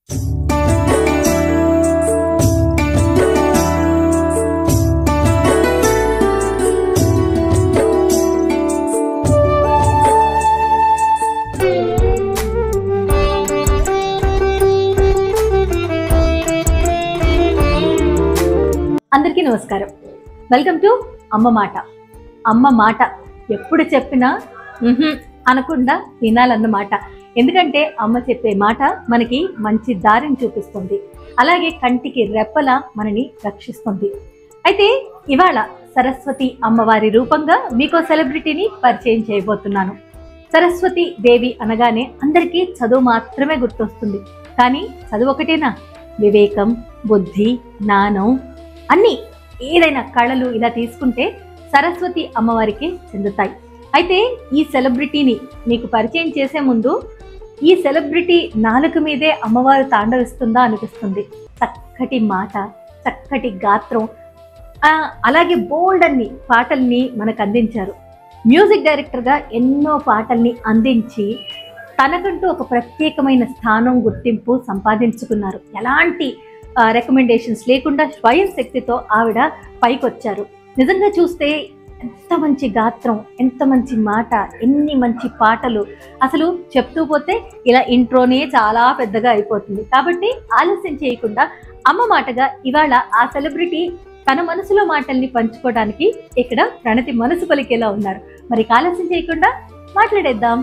అందరికీ నమస్కారం welcome to అమ్మ మాట అమ్మ మాట ఎప్పుడు చెప్పినా "ఉహుం" అనకుండా వినాలన్నమాట ఎందుకంటే అమ్మ చెప్పే మాట మనకి మంచి దారిని చూపిస్తుంది అలాగే కంటికి రెప్పలా మనని రక్షిస్తుంది అయితే ఇవాళ సరస్వతి అమ్మవారి రూపంగా మీకో సెలబ్రిటీని పరిచయం చేయబోతున్నాను సరస్వతి దేవి అనగానే అందరికీ చదువు మాత్రమే గుర్తొస్తుంది కానీ చదువు ఒకటేనా వివేకం బుద్ధి జ్ఞానం అన్ని ఏదైనా కళలు ఇలా తీసుకుంటే సరస్వతి అమ్మవారికి చెందుతాయి అయితే ఈ సెలబ్రిటీని మీకు పరిచయం చేసే ముందు ఈ సెలబ్రిటీ నాలుక మీదే అమ్మవారు తాండవిస్తుందా అనిపిస్తుంది చక్కటి మాట చక్కటి గాత్రం ఆ, అలాగే బోల్డ్ అన్ని పాటల్ని మనకు అందించారు మ్యూజిక్ డైరెక్టర్గా ఎన్నో పాటల్ని అందించి తనకంటూ ఒక ప్రత్యేకమైన స్థానం గుర్తింపు సంపాదించుకున్నారు ఎలాంటి రికమెండేషన్స్ లేకుండా స్వయం శక్తితో ఆవిడ పైకొచ్చారు నిజంగా చూస్తే ఎంత మంచి గాత్రం ఎంత మంచి మాట ఎన్ని మంచి పాటలు అసలు చెప్తూ పోతే ఇలా ఇంట్రోనే చాలా పెద్దగా అయిపోతుంది కాబట్టి ఆలస్యం చేయకుండా అమ్మ మాటగా ఇవాళ ఆ సెలబ్రిటీ తన మనసులో మాటల్ని పంచుకోవడానికి ఇక్కడ ప్రణతి మనసు పలికేలా ఉన్నారు మరి ఇక ఆలస్యం చేయకుండా మాట్లాడేద్దాం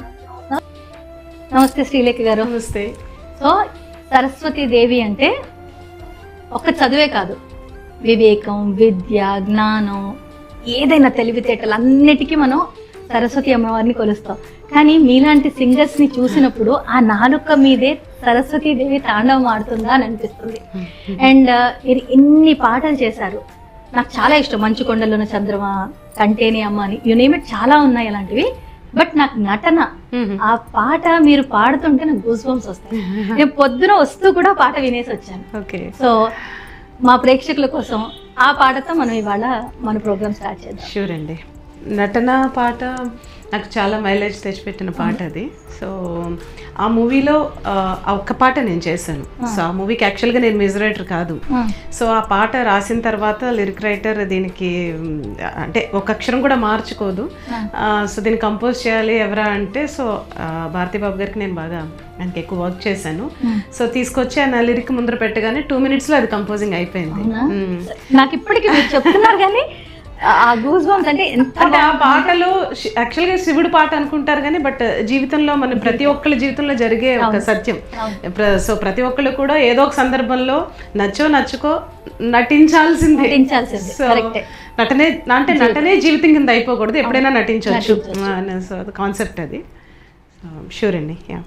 నమస్తే శ్రీలేఖ గారు నమస్తే సో సరస్వతి దేవి అంటే ఒక్క చదువే కాదు వివేకం విద్య జ్ఞానం ఏదైనా తెలివితేటలు అన్నిటికీ మనం సరస్వతి అమ్మవారిని కొలుస్తాం కానీ మీలాంటి సింగర్స్ ని చూసినప్పుడు ఆ నాలుక మీదే సరస్వతి దేవి తాండవం ఆడుతుందా అని అనిపిస్తుంది అండ్ మీరు ఇన్ని పాటలు చేశారు నాకు చాలా ఇష్టం మంచు కొండలోన చంద్రమ కంటేని అమ్మ అని యు నేమ్ ఇట్ చాలా ఉన్నాయి అలాంటివి బట్ నాకు నటన ఆ పాట మీరు పాడుతుంటే నాకు గూస్ బంప్స్ వస్తాయి నేను పొద్దున వస్తూ కూడా పాట వినేసి వచ్చాను ఓకే సో మా ప్రేక్షకుల కోసం ఆ పాటతో మనం ఇవాళ మన ప్రోగ్రామ్ స్టార్ట్ చేద్దాం షూర్ అండి నటన పాట నాకు చాలా మైలేజ్ తెచ్చిపెట్టిన పాట అది సో ఆ మూవీలో ఆ ఒక్క పాట నేను చేశాను సో ఆ మూవీకి యాక్చువల్గా నేను మ్యూజిక్ రైటర్ కాదు సో ఆ పాట రాసిన తర్వాత లిరిక్ రైటర్ దీనికి మ్, అంటే ఒక అక్షరం కూడా మార్చుకోదు ఆ, సో దీన్ని కంపోజ్ చేయాలి ఎవరా అంటే సో ఆ, భారతీ బాబు గారికి నేను బాగా ఆయనకి ఎక్కువ వర్క్ చేశాను సో తీసుకొచ్చి ఆయన లిరిక్ ముందర పెట్టగానే టూ మినిట్స్లో అది కంపోజింగ్ అయిపోయింది మ్. నాకు ఇప్పటికీ మీరు చెప్తున్నారు కానీ ఆ గూస్ బంప్స్ అంటే ఎంత అంటే ఆ పాటలో శి- యాక్చువల్గా శివుడు పాట అనుకుంటారు కానీ బట్ జీవితంలో మన ప్రతి ఒక్కళ్ళ జీవితంలో జరిగే ఒక సత్యం ప్ర- సో ప్రతి ఒక్కళ్ళు కూడా ఏదో ఒక సందర్భంలో నచ్చో నచ్చుకో నటించాల్సిందే నటించాల్సిందే, సో correct. నటనే అంటే నటనే జీవితం కింద అయిపోకూడదు ఎప్పుడైనా నటించవచ్చు సో కాన్సెప్ట్ అది షూర్ అండి యా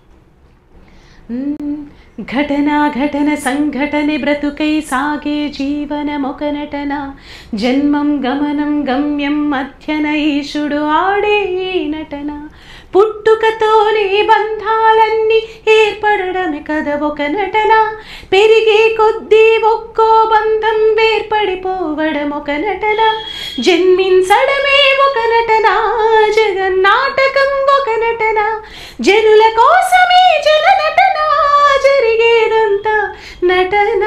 ఘటన ఘటన సంఘటನೆ బ్రతుకై సాగే జీవనమొక నటన జన్మం గమనం గమ్యం మధ్యన ఈశుడు ఆడే ఈ నటన పుట్టుకతోనే బంధాలన్నీ ఏర్పడడమే కథ ఒక నటన పెరిగే కొద్దీ ఒక్కో బంధం వేర్పడిపోవడం ఒక నటన జన్మించడమే ఒక నటన జగన్నాటకం ఒక నటన జనుల కోసమే జన నటన జరిగేదంతా నటన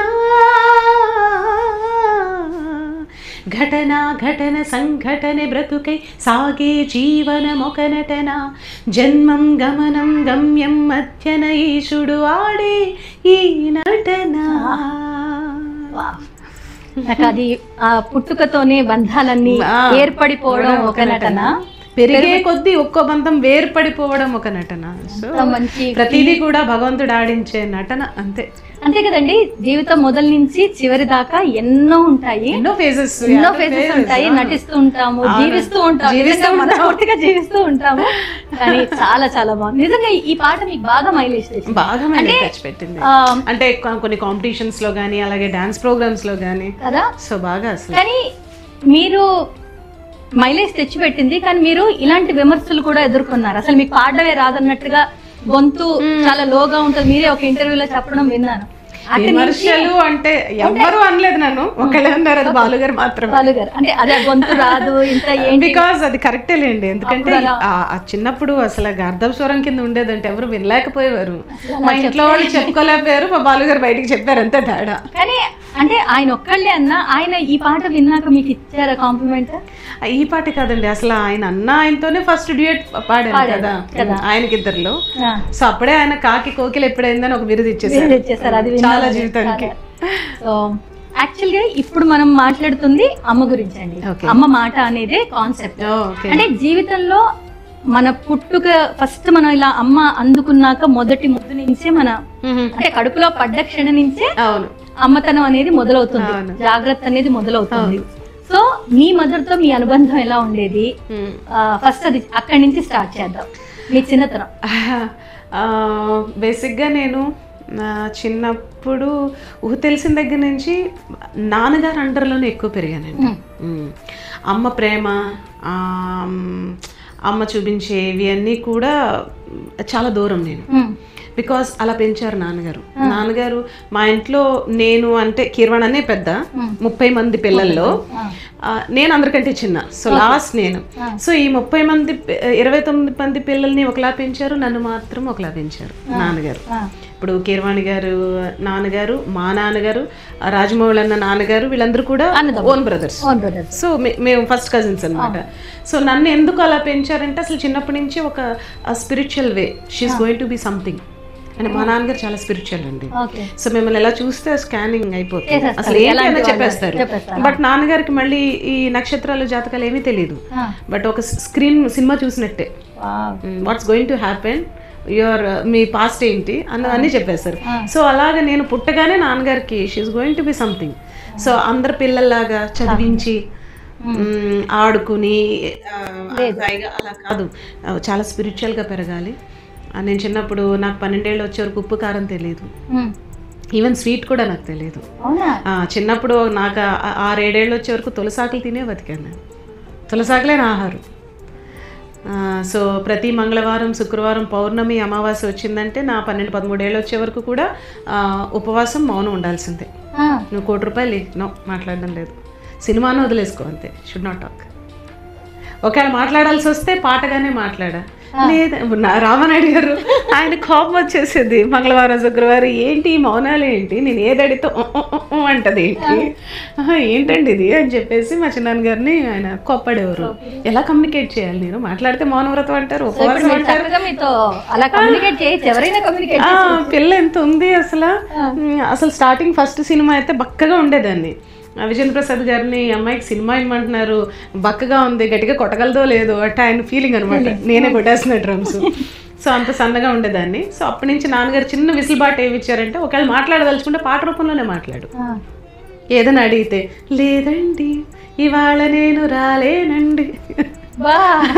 ఘటన ఘటన సంఘటన బ్రతుకై సాగే జీవనమొక నటన జన్మం గమనం గమ్యం మధ్యన ఈశుడు ఆడే ఈ నటన నాకు అది ఆ పుట్టుకతోనే బంధాలన్నీ ఆ, ఏర్పడిపోవడం ఒక నటన పెరిగే కొద్దీ ఒక్కో బంధం వేర్పడిపోవడం ఒక నటన సో ఎంత మంచి ప్రతిదీ కూడా భగవంతుడు ఆడించే నటన అంతే అంతే కదండి జీవితం మొదలు నుంచి చివరి దాకా ఎన్నో ఉంటాయి ఎన్నో ఫేజెస్ ఎన్నో ఫేసెస్ ఉంటాయి నటిస్తూ ఉంటాము జీవిస్తూ ఉంటాము జీవిస్తూ నిజంగా మనస్ఫూర్తిగా జీవిస్తూ ఉంటాము కానీ చాలా చాలా బాగుంది నిజంగా ఈ పాట మీకు బాగా మైలేజ్ తెచ్చింది బాగా మైలేజ్ తెచ్చి పెట్టింది ఆ, అంటే కొ- కొన్ని కాంపిటీషన్స్ లో గానీ అలాగే డాన్స్ ప్రోగ్రామ్స్ లో గానీ కదా సో బాగా అసలు కానీ మీరు మైలేజ్ తెచ్చిపెట్టింది కానీ మీరు ఇలాంటి విమర్శలు కూడా ఎదుర్కొన్నారు అసలు మీకు పాడడమే రాదన్నట్టుగా గొంతు చాలా లోగా ఉంటుంది మీరే ఒక ఇంటర్వ్యూలో చెప్పడం విన్నాను విమర్శలు అంటే ఎవ్వరూ అనలేదు నన్ను ఒకళ్ళే అన్నారు అది బాలుగారు మాత్రమే బాలు గారు అంటే అదే గొంతు రాదు ఇంత ఏంటి బికాస్ అది కరెక్టే లేండి ఎందుకంటే ఆ- ఆ చిన్నప్పుడు అసలు గర్ధం స్వరం కింద ఉండేదంటే ఎవరు వినలేకపోయేవారు మా ఇంట్లో వాళ్ళు చెప్పుకోలేకపోయారు మా బాలుగారు బయటికి చెప్పారు అంతే తేడా కానీ అంటే ఆయన ఒక్కళ్ళే అన్న ఆయన ఈ పాట విన్నాక మీకు ఇచ్చారా కాంప్లిమెంట్ ఈ పాట కాదండి అసలు ఆయన అన్న ఆయనతోనే ఫస్ట్ డ్యూయట్ పాడాను కదా ఆయనకి ఇద్దరులో సో అప్పుడే ఆయన కాకి కోకిలు ఎప్పుడైందని ఒక బిరుదు ఇచ్చేసారు ఇచ్చేసారు అది చాలా జీవితానికి సో యాక్చువల్ గా ఇప్పుడు మనం మాట్లాడుతుంది అమ్మ గురించి అండి Okay. అమ్మ మాట అనేది కాన్సెప్ట్ ఓకే అంటే జీవితంలో మన పుట్టుక ఫస్ట్ మనం ఇలా అమ్మ అందుకున్నాక మొదటి ముద్దు నుంచే మన అంటే కడుపులో పడ్డ క్షణం నుంచే అవును అమ్మతనం అనేది మొదలవుతుంది అవును. జాగ్రత్త అనేది మొదలవుతుంది సో మీ మదర్ తో మీ అనుబంధం ఎలా ఉండేది మ్మ్. ఫస్ట్ అది అక్కడి నుంచి స్టార్ట్ చేద్దాం మీ చిన్నతనం బేసిక్గా నేను నా చిన్నప్పుడు ఊహ తెలిసిన దగ్గర నుంచి నాన్నగారు అండర్లోనే ఎక్కువ పెరిగానండి మ్మ్. అమ్మ ప్రేమ ఆ, మ్, అమ్మ చూపించేవి అన్నీ కూడా చాలా దూరం నేను మ్మ్. బికాస్ అలా పెంచారు నాన్నగారు నాన్నగారు మా ఇంట్లో నేను అంటే కిరవణ్ అనే పెద్ద ముప్పై మంది పిల్లల్లో ఆ, నేను అందరికంటే చిన్న సో లాస్ట్ నేను సో ఈ ముప్పై మంది పి- ఇరవై తొమ్మిది మంది పిల్లల్ని ఒకలా పెంచారు నన్ను మాత్రం ఒకలా పెంచారు నాన్నగారు ఆ. ఇప్పుడు కీరవాణి గారు నాన్నగారు మా నాన్నగారు ఆ రాజమౌళి అన్న నాన్నగారు వీళ్ళందరూ కూడా own brothers own brothers so మే- మేము ఫస్ట్ కజిన్స్ అన్నమాట సో నన్ను ఎందుకు అలా పెంచారంటే అసలు చిన్నప్పటి నుంచి ఒక spiritual way she's going to be something అంటే మా నాన్నగారు చాలా స్పిరిచువల్ అండి ఓకే సో మిమ్మల్ని ఎలా చూస్తే స్కానింగ్ అయిపోతుంది చేసేస్తారు. అసలు ఏంటి ఎలాంటి అని వాళ్ళు చెప్పేస్తారు చెప్పేస్తారు. బట్ నాన్నగారికి మళ్ళీ ఈ నక్షత్రాలు జాతకాలు ఏమీ తెలియదు ఆ. బట్ ఒక స్క్రీన్ సినిమా చూసినట్టే what's going to happen your మీ పాస్ట్ ఏంటి అన్నవన్నీ చెప్పేస్తారు సో అలాగా నేను పుట్టగానే నాన్నగారికి she's going to be something so అందరు పిల్లల్లాగా చదివించి మ్, ఆడుకుని ఆ, హాయిగా అలా కాదు ఆ, చాలా స్పిరిచువల్గా పెరగాలి ఆ, నేను చిన్నప్పుడు నాకు పన్నెండేళ్ళు వచ్చే వరకు ఉప్పు కారం తెలియదు మ్మ్. ఈవెన్ స్వీట్ కూడా నాకు తెలియదు అవునా ఆ, చిన్నప్పుడు నాకు ఆ- ఆరేడేళ్ళు వచ్చే వరకు తులసాకులు తినే బతికాను నేను తులసాకులే నా ఆహారం ఆ, సో ప్రతి మంగళవారం శుక్రవారం పౌర్ణమి అమావాస్య వచ్చిందంటే నా పన్నెండు పదమూడేళ్ళు వచ్చే వరకు కూడా ఆ, ఉపవాసం మౌనం ఉండాల్సిందే ఆ. నువ్వు కోటి రూపాయలు నో మాట్లాడడం లేదు సినిమాను వదిలేసుకో అంతే షుడ్ నాట్ టాక్ ఒకవేళ మాట్లాడాల్సి వస్తే పాటగానే మాట్లాడా లేదా నా రామనాయుడు గారు ఆయన కోపం వచ్చేసేది మంగళవారం శుక్రవారం ఏంటి ఈ మౌనాలు ఏంటి నేను ఏదడితో అంటది ఏంటి ఆహా, ఏంటండి ఇది అని చెప్పేసి మా చిన్నాన్న గారిని ఆయన కోప్పడేవారు ఎలా కమ్యూనికేట్ చేయాలి నేను మాట్లాడితే మౌనవ్రతం అంటారు ఉపవాసం మీరు చక్కగా మీతో అలా కమ్యూనికేట్ చేయొచ్చు ఎవరైనా కమ్యూనికేట్ ఆ, పిల్ల ఎంత ఉంది అసలు ఉమ్, అసలు స్టార్టింగ్ ఫస్ట్ సినిమా అయితే బక్కగా ఉండేదాన్ని ఆ, విజేంద్ర ప్రసాద్ గారిని ఈ అమ్మాయికి సినిమా ఇమ్మంటున్నారు బక్కగా ఉంది గట్టిగా కొట్టగలదో లేదో అంటే ఆయన ఫీలింగ్ అనమాట నేనే కొట్టేస్తున్నా డ్రమ్స్ సో అంత సన్నగా ఉండేదాన్ని సో అప్పటి నుంచి నాన్నగారు చిన్న విసులుబాటు ఏమి ఇచ్చారంటే ఒకవేళ మాట్లాడదలుచుకుంటే పాట రూపంలోనే మాట్లాడు ఏదైనా అడిగితే లేదండి ఇవాళ నేను రాలేనండి బా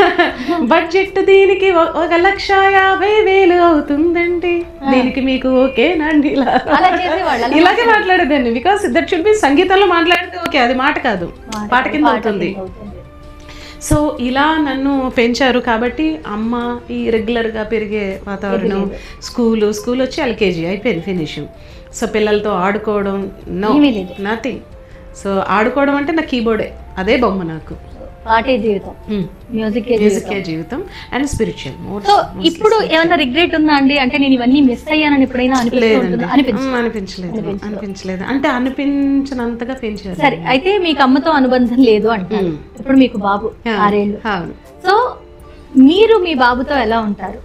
బడ్జెట్ దీనికి ఒ- ఒక లక్ష యాభై వేలు అవుతుందండి దీనికి మీకు ఓకేనండి ఇలా అలా చేసేవాళ్ళు అలా ఇలాగే మాట్లాడేదాన్ని బికాస్ దట్ షుడ్ బి సంగీతంలో మాట్లాడితే ఓకే అది మాట కాదు పాట కింద అవుతుంది అవుతుంది. సో ఇలా నన్ను పెంచారు కాబట్టి అమ్మ ఈ రెగ్యులర్గా పెరిగే వాతావరణం స్కూలు స్కూల్ వచ్చి ఎల్కేజీ అయిపోయింది ఫినిష్ సో పిల్లలతో ఆడుకోవడం నో ఏమీ లేదు. నథింగ్ సో ఆడుకోవడం అంటే నా కీబోర్డే అదే బొమ్మ నాకు పాటే జీవితం మ్యూజిక్ మ్యూజికే జీవితం అండ్ స్పిరిచువల్ మోర్ సో ఇప్పుడు ఏమన్నా రిగ్రెట్ ఉందా అండి అంటే నేను ఇవన్నీ మిస్ అయ్యానని ఎప్పుడైనా అనిపిస్తూ లేదండి ఉంటుందా? అనిపించదు మ్, అనిపించలేదు అనిపించలేదు అంటే అనిపించినంతగా పెంచారు సరే అయితే మీకు అమ్మతో అనుబంధం లేదు అంటారు ఇప్పుడు మీకు బాబు ఆరేళ్ళు అవును సో మీరు మీ బాబుతో ఎలా ఉంటారు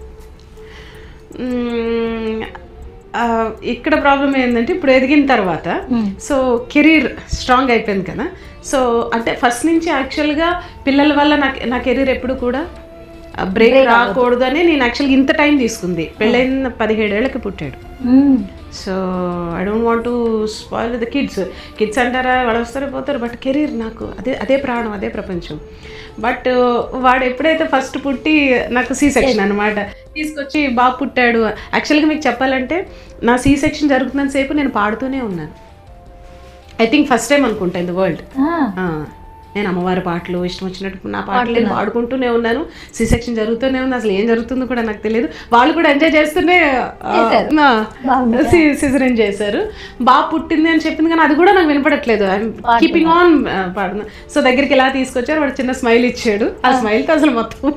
మ్, ఆ, ఇక్కడ ప్రాబ్లం ఏంటంటే ఇప్పుడు ఎదిగిన తర్వాత మ్. సో కెరీర్ స్ట్రాంగ్ అయిపోయింది కదా సో అంటే ఫస్ట్ నుంచి యాక్చువల్గా పిల్లల వల్ల నాకు నా కెరీర్ ఎప్పుడు కూడా బ్రేక్ రాకూడదు అని నేను యాక్చువల్గా ఇంత టైం తీసుకుంది పెళ్ళైన పదిహేడేళ్ళకి పుట్టాడు hmm. So I don't want to spoil the kids kids అంటారా వాళ్ళు వస్తారు పోతారు బట్ కెరీర్ నాకు అదే అదే ప్రాణం అదే ప్రపంచం బట్ వాడు ఎప్పుడైతే ఫస్ట్ పుట్టి నాకు సీ సెక్షన్ అనమాట తీసుకొచ్చి బాగా పుట్టాడు యాక్చువల్గా మీకు చెప్పాలంటే నా సీ సెక్షన్ జరుగుతున్నంత సేపు నేను పాడుతూనే ఉన్నాను ఐ థింక్ ఫస్ట్ టైం అనుకుంటా ఇన్ ద వరల్డ్ ఆ, నేను అమ్మవారి పాటలు ఇష్టం వచ్చినట్టు నా పాటలు నేను పాడుకుంటూనే ఉన్నాను సి సెక్షన్ జరుగుతూనే ఉంది అసలు ఏం జరుగుతుందో కూడా నాకు తెలియదు వాళ్ళు కూడా ఎంజాయ్ చేస్తూనే సిజరన్ చేశారు బాగా పుట్టింది అని చెప్పింది కానీ అది కూడా నాకు వినపడట్లేదు కీపింగ్ ఆన్ పాడుతున్నా సో దగ్గరికి ఇలా తీసుకొచ్చారు వాడు చిన్న స్మైల్ ఇచ్చాడు ఆ స్మైల్తో అసలు మొత్తం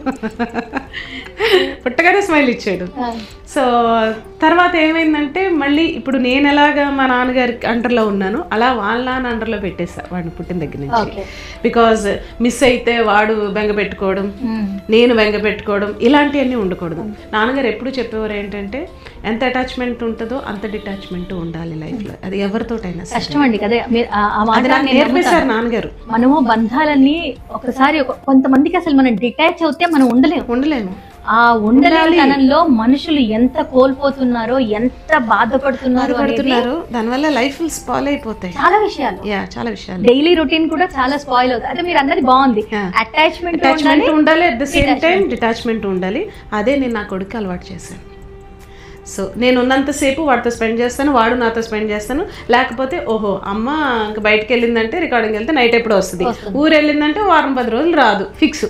పుట్టగానే స్మైల్ ఇచ్చాడు సో తర్వాత ఏమైందంటే మళ్ళీ ఇప్పుడు నేను ఎలాగా మా నాన్నగారి అండర్లో ఉన్నాను అలా వాళ్ళ నాన్న అండర్లో పెట్టేసా వాడిని పుట్టిన దగ్గర నుంచి ఓకే బికాజ్ మిస్ అయితే వాడు బెంగ పెట్టుకోవడం నేను బెంగ పెట్టుకోవడం ఇలాంటివన్నీ ఉండకూడదు నాన్నగారు ఎప్పుడు చెప్పేవారు ఏంటంటే ఎంత అటాచ్మెంట్ ఉంటుందో అంత డిటాచ్మెంట్ ఉండాలి లైఫ్లో అది ఎవరితోటైనా సరే. కష్టం అండి కదా మీరు ఆ- ఆ మాట అది నాకు నేను నేర్పేశారు నాన్నగారు మనము బంధాలన్నీ ఒకసారి ఒక- కొంతమందికి అసలు మనం డిటాచ్ అవుతే మనం ఉండలేము ఉండలేము ఆ ఉండలేనితనంలో మనుషులు ఎంత కోల్పోతున్నారో ఎంత బాధపడుతున్నారో అనేది పడుతున్నారు దానివల్ల లైఫ్ స్పాల్ అయిపోతాయి చాలా విషయాలు యా చాలా విషయాలు డైలీ రొటీన్ కూడా చాలా స్పాయిల్ అవుతుంది అంటే మీరు అందరి బాగుంది Yeah. అటాచ్మెంట్ అటాచ్మెంట్ ఉండాలి at the same time detachment ఉండాలి అదే నేను నా కొడుకు అలవాటు చేశాను సో నేను ఉన్నంతసేపు వాడితో స్పెండ్ చేస్తాను వాడు నాతో స్పెండ్ చేస్తాను లేకపోతే ఓహో అమ్మ ఇంక బయటకు వెళ్ళిందంటే రికార్డింగ్ వెళ్తే నైట్ ఎప్పుడో వస్తుంది ఊరు వెళ్ళిందంటే వారం పది రోజులు రాదు ఫిక్స్